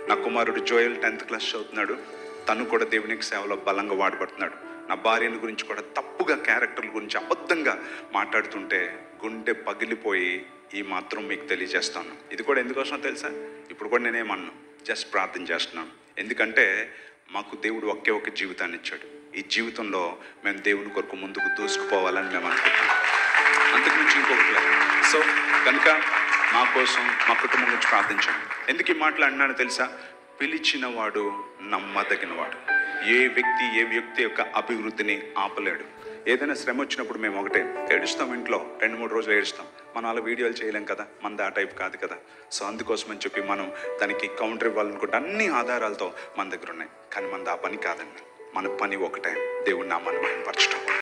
నా కుమారుడు Joel tenth class చదువుతున్నాడు తను కూడా దేవునికి సేవలో బలంగా వాడబడుతున్నాడు నా భార్యను గురించి కూడా తప్పుగా క్యారెక్టర్ల గురించి అబద్ధంగా మాట్లాడుతుంటే గుండె పగిలిపోయి ఈ మాత్రం మీకు తెలియజేస్తాను ఇది కూడా ఎందుకోసం తెలుసా ఇప్పుడు కూడా నేనేమన్నాను జస్ట్ ప్రార్థన చేస్తున్నాను ఎందుకంటే మాకు దేవుడు ఒకే ఒక జీవితాన్ని ఇచ్చాడు ఈ జీవితంలో మేము దేవుని కొరకు ముందుకు దూసుకుపోవాలని మేము అనుకుంటున్నాం అంతకు మించి ఇంకొకటి లేదు సో కనుక మా కోసం మా కుటుంబం గురించి ప్రార్థించండి ఎందుకు ఈ మాటలు అన్నాను తెలుసా పిలిచిన వాడు నమ్మదగిన వాడు ఏ వ్యక్తి ఏ వ్యక్తి యొక్క అభివృద్ధిని ఆపలేడు ఏదైనా శ్రమ వచ్చినప్పుడు మేము ఒకటే ఏడుస్తాం ఇంట్లో రెండు మూడు రోజులు ఏడుస్తాం మనం అలా వీడియోలు చేయలేం కదా మనది ఆ టైప్ కాదు కదా సో అందుకోసం అని చెప్పి మనం దానికి కౌంటర్ ఇవ్వాలనుకుంటే అన్ని ఆధారాలతో మన దగ్గర ఉన్నాయి కానీ మనది ఆ పని కాదండి మన పని ఒకటే దేవుడిని నామాన్ని మహిమపరచడం